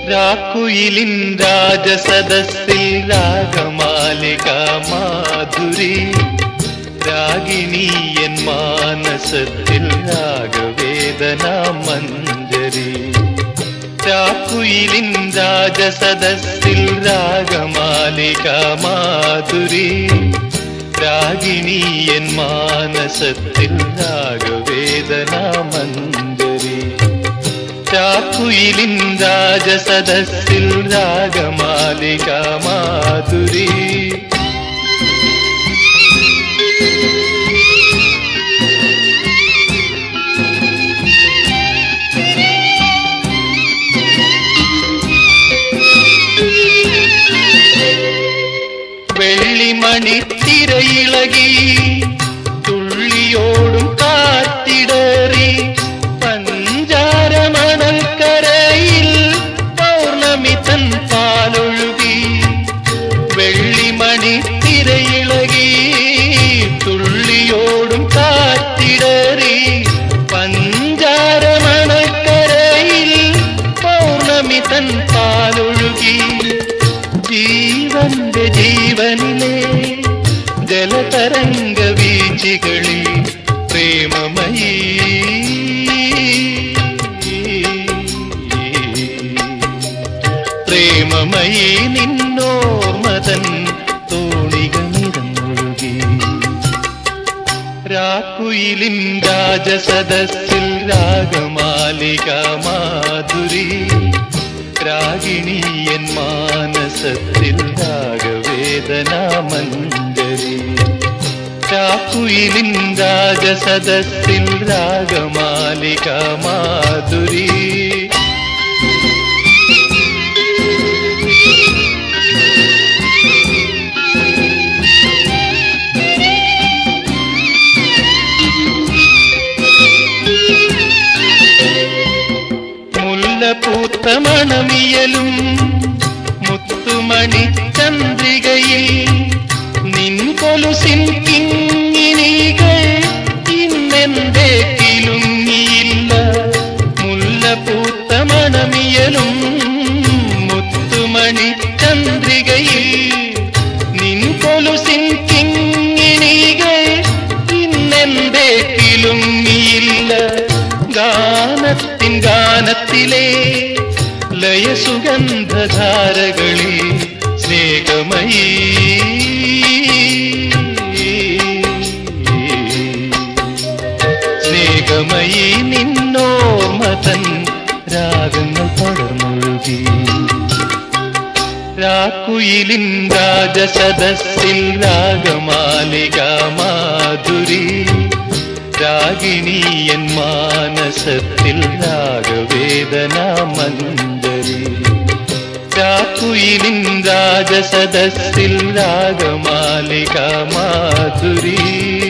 രാക്കുയിലിൻ രാജസദസ്സിൽ രാഗമാലിക മാധുരി രാഗിണീയൻ മാനസത്തിൽ രാഗവേദന മഞ്ജരി രാക്കുയിലിൻ രാജസദസ്സിൽ രാഗമാലിക മാധുരി രാഗിണീയൻ മാനസത്തിൽ രാഗവേദന മഞ്ജരി ചാക്കുയിലിൻ രാജസദസ്സിൽ രാഗമാലിക മാധുരി വെള്ളിമണി തിരയിളകി തുള്ളിയോടും കാറ്റിടറി പഞ്ചാരമണൽക്കരയിൽ പൗർണമി തൻ പാലൊഴുകി വെള്ളിമണി തിരയിളകി തുള്ളിയോടും കാറ്റിടറി പഞ്ചാരമണൽക്കരയിൽ പൗർണമി തൻ പാലൊഴുകി ജീവന്റെ ജീവനിലെ ജലതരംഗ വീച്ചികളിൽ പ്രേമമയീ പ്രേമമയീ നിന്നോർമതൻ തോണികൾ നിറന്നൊഴുകി രാക്കുയിലിൻ രാജസദസ്സിൽ രാഗമാലിക മാധുരി രാഗിണീയൻ മാനസത്തിൽ രാഗവേദന മഞ്ജരി രാക്കുയിലിൻ രാജസദസ്സിൽ രാഗമാലിക മാധുരി മുല്ലപ്പൂത്ത മണമിയലും മുത്തുമണി ചന്ദ്രികയിൽ നിൻ കൊലുസിൻ കിങ്ങിനികൾ ഇന്നെന്തേ കിലുങ്ങിയില്ല മുല്ലപ്പൂത്ത മണമിയലും മുത്തുമണി ചന്ദ്രികയിൽ നിൻ കൊലുസിൻ കിങ്ങിനികൾ ഇന്നെന്തേ കിലുങ്ങിയില്ല ഗാനത്തിൻ ഗാനത്തിലെ ലയസുഗന്ധധാരകളിൽ സ്നേഹമയീ സ്നേഹമയീ നിന്നോർമതൻ രാഗങ്ങൾ പടർന്നൊഴുകി രാക്കുയിലിൻ രാജസദസ്സിൽ രാഗമാലിക മാധുരി രാഗിണീയൻ മാനസത്തിൽ രാഗവേദന മഞ്ജരി രാക്കുയിലിൻ രാജസദസ്സിൽ രാഗമാലിക മാധുരി